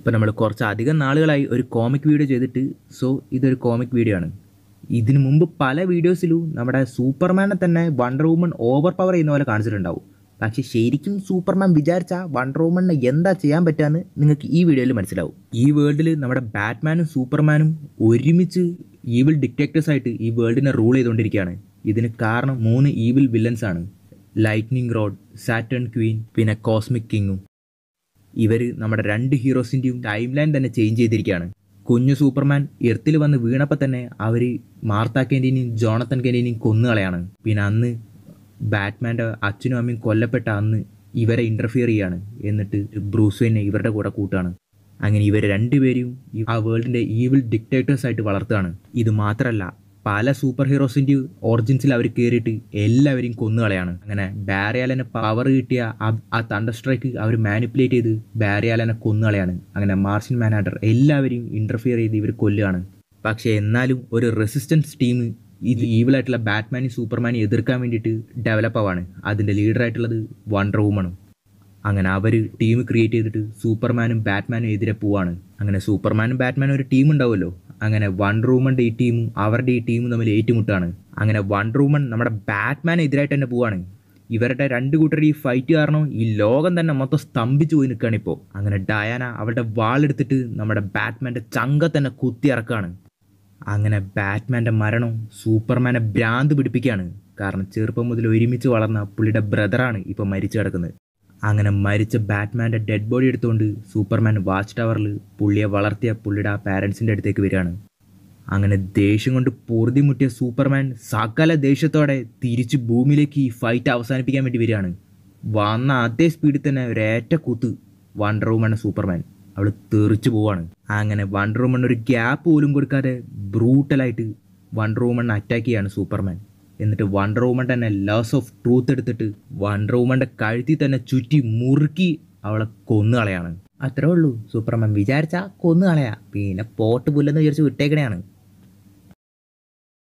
ഇപ്പോൾ നമ്മൾ കുറച്ച് അധികം നാളുകളായി ഒരു കോമിക് വീഡിയോ ചെയ്തിട്ട് സോ ഇതൊരു കോമിക് വീഡിയോ ആണ് ഇതിനു മുമ്പ് പല വീഡിയോസിലും നമ്മുടെ സൂപ്പർമാനെ തന്നെ വണ്ടർ വുമൺ ഓവർ പവർ ചെയ്യുന്ന പോലെ കാണിച്ചിട്ടുണ്ടാവും പക്ഷേ ശരിക്കും സൂപ്പർമാൻ വിചാരിച്ച വണ്ടർ വുമണിന് എന്താ ചെയ്യാൻ പറ്റുകയെന്ന് നിങ്ങൾക്ക് ഈ വീഡിയോയിൽ മനസ്സിലാവും ഈ വേൾഡിൽ നമ്മുടെ ബാറ്റ്മാനും സൂപ്പർമാനും ഒരുമിച്ച് ഈവിൾ ഡിറ്റക്ടേഴ്സ് ആയിട്ട് ഈ വേൾഡിനെ റൂൾ ചെയ്തുകൊണ്ടിരിക്കുകയാണ് ഇതിന് കാരണം മൂന്ന് ഈവിൾ വില്ലൻസ് ആണ് ലൈറ്റ്നിങ് റോഡ് സാറ്റേൺ ക്വീൻ പിന്നെ കോസ്മിക് കിങ്ങും ഇവർ നമ്മുടെ രണ്ട് ഹീറോസിൻ്റെയും ടൈം ലൈൻ തന്നെ ചേഞ്ച് ചെയ്തിരിക്കുകയാണ് കുഞ്ഞു സൂപ്പർമാൻ എർത്തിൽ വന്ന് വീണപ്പോൾ തന്നെ അവർ മാർത്ത കെൻറ്റീനെയും ജോണത്തൻ കെൻറ്റീനെയും കൊന്നുകളയാണ് പിന്നെ അന്ന് ബാറ്റ്മാൻ്റെ അച്ഛനും അമ്മയും കൊല്ലപ്പെട്ട അന്ന് ഇവരെ ഇൻ്റർഫിയർ ചെയ്യാണ് എന്നിട്ട് ബ്രൂസ് വെയിനെ ഇവരുടെ കൂടെ കൂട്ടാണ് അങ്ങനെ ഇവർ രണ്ടുപേരെയും ഈ ആ വേൾഡിൻ്റെ ഈവിൾ ഡിക്റ്റേറ്റേഴ്സ് ആയിട്ട് വളർത്തുകയാണ് ഇത് മാത്രമല്ല പല സൂപ്പർ ഹീറോസിൻ്റെയും ഒറിജിൻസിൽ അവർ കയറിയിട്ട് എല്ലാവരെയും കൊന്നുകളയാണ് അങ്ങനെ ബാരിയാലനെ പവർ കിട്ടിയ ആ- ആ തണ്ടർ സ്ട്രൈക്ക് അവർ മാനിപ്പുലേറ്റ് ചെയ്ത് ബാരിയാലനെ കൊന്നുകളയാണ് അങ്ങനെ മാർഷ്യൻ മാനാഡർ എല്ലാവരെയും ഇൻ്റർഫിയർ ചെയ്ത് ഇവർ കൊല്ലുകയാണ് പക്ഷേ എന്നാലും ഒരു റെസിസ്റ്റൻസ് ടീം ഇത് ഈവിളായിട്ടുള്ള ബാറ്റ്മാനും സൂപ്പർമാനും എതിർക്കാൻ വേണ്ടിയിട്ട് ഡെവലപ്പ് ആവാണ് അതിൻ്റെ ലീഡറായിട്ടുള്ളത് വണ്ടർ വുമണും അങ്ങനെ അവർ ടീം ക്രിയേറ്റ് ചെയ്തിട്ട് സൂപ്പർമാനും ബാറ്റ്മാനും എതിരെ പോവാണ് അങ്ങനെ സൂപ്പർമാനും ബാറ്റ്മാനും ഒരു ടീം ഉണ്ടാവുമല്ലോ അങ്ങനെ വണ്ടർ വുമൻ്റെ ഈ ടീമും അവരുടെ ഈ ടീമും തമ്മിൽ ഏറ്റുമുട്ടാണ് അങ്ങനെ വണ്ടർ വുമൺ നമ്മുടെ ബാറ്റ്മാനെ എതിരായിട്ട് തന്നെ പോവാണ് ഇവരുടെ രണ്ട് കൂട്ടരുടെ ഈ ഫൈറ്റ് കാരണം ഈ ലോകം തന്നെ മൊത്തം സ്തംഭിച്ചു പോയി നിൽക്കുകയാണ് ഇപ്പോൾ അങ്ങനെ ഡയാന അവളുടെ വാളെടുത്തിട്ട് നമ്മുടെ ബാറ്റ്മാൻ്റെ ചങ്ക തന്നെ കുത്തി ഇറക്കുകയാണ് അങ്ങനെ ബാറ്റ്മാൻ്റെ മരണം സൂപ്പർമാനെ ഭ്രാന്ത് പിടിപ്പിക്കുകയാണ് കാരണം ചെറുപ്പം മുതൽ ഒരുമിച്ച് വളർന്ന പുള്ളിയുടെ ബ്രദറാണ് ഇപ്പോൾ മരിച്ചു കിടക്കുന്നത് അങ്ങനെ മരിച്ച ബാറ്റ്മാൻ്റെ ഡെഡ് ബോഡി എടുത്തുകൊണ്ട് സൂപ്പർമാൻ വാച്ച് ടവറിൽ പുള്ളിയെ വളർത്തിയ പുള്ളിയുടെ ആ പാരൻസിൻ്റെ അടുത്തേക്ക് വരികയാണ് അങ്ങനെ ദേഷ്യം കൊണ്ട് പൊറുതി മുട്ടിയ സൂപ്പർമാൻ സകല ദേഷ്യത്തോടെ തിരിച്ച് ഭൂമിയിലേക്ക് ഈ ഫൈറ്റ് അവസാനിപ്പിക്കാൻ വേണ്ടി വരികയാണ് വന്ന അതേ സ്പീഡിൽ തന്നെ ഒരേറ്റ കുത്ത് വണ്ടർ വുമൺ സൂപ്പർമാൻ അവൾ തെറിച്ചു പോവാണ് അങ്ങനെ വണ്ടർ വുമൺ ഒരു ഗ്യാപ്പ് പോലും കൊടുക്കാതെ ബ്രൂട്ടലായിട്ട് വണ്ടർ വുമൺ അറ്റാക്ക് ചെയ്യാണ് സൂപ്പർമാൻ എന്നിട്ട് വണ്ടർ വുമൺ തന്നെ ലോസ് ഓഫ് ട്രൂത്ത് എടുത്തിട്ട് വണ്ടർ വുമൻ്റെ കഴുത്തിൽ തന്നെ ചുറ്റി മുറുക്കി അവളെ കൊന്നു കളയാണ് അത്രേ ഉള്ളൂ സൂപ്പർമാൻ വിചാരിച്ചാ കൊന്നു കളയാ പിന്നെ പോട്ട് പുല്ലെന്ന് വിചാരിച്ച് വിട്ടേക്കണെയാണ്